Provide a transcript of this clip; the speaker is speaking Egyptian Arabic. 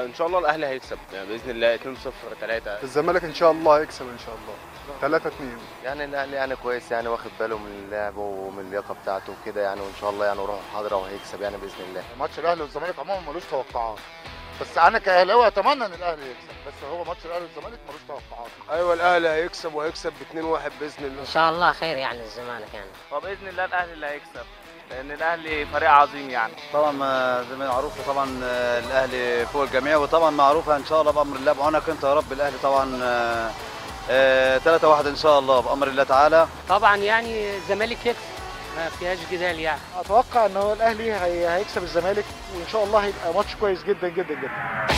ان شاء الله الاهلي هيكسب يعني باذن الله 2 0 3 الزمالك ان شاء الله هيكسب ان شاء الله 3 2 يعني الاهلي يعني كويس يعني واخد باله من اللعب ومن اللياقه بتاعته وكده يعني وان شاء الله يعني روحه حاضره وهيكسب يعني باذن الله ماتش الاهلي والزمالك عموما ملوش توقعات بس انا كاهلاوي اتمنى ان الاهلي يكسب بس هو ماتش الاهلي والزمالك ملوش توقعات ايوه الاهلي هيكسب وهيكسب ب 2 1 باذن الله ان شاء الله خير يعني الزمالك يعني وباذن الله الاهلي اللي هيكسب لان الاهلي فريق عظيم يعني طبعا ما زي ما معروف طبعا آه، الاهلي فوق الجميع وطبعا معروفه ان شاء الله بامر الله بعونك انت يا رب الاهلي طبعا 3 1 ان شاء الله بامر الله تعالى طبعا يعني الزمالك يكسب ما فيهاش جدال يعني اتوقع ان هو الاهلي هي- هيكسب الزمالك وان شاء الله هيبقى ماتش كويس جدا جدا جدا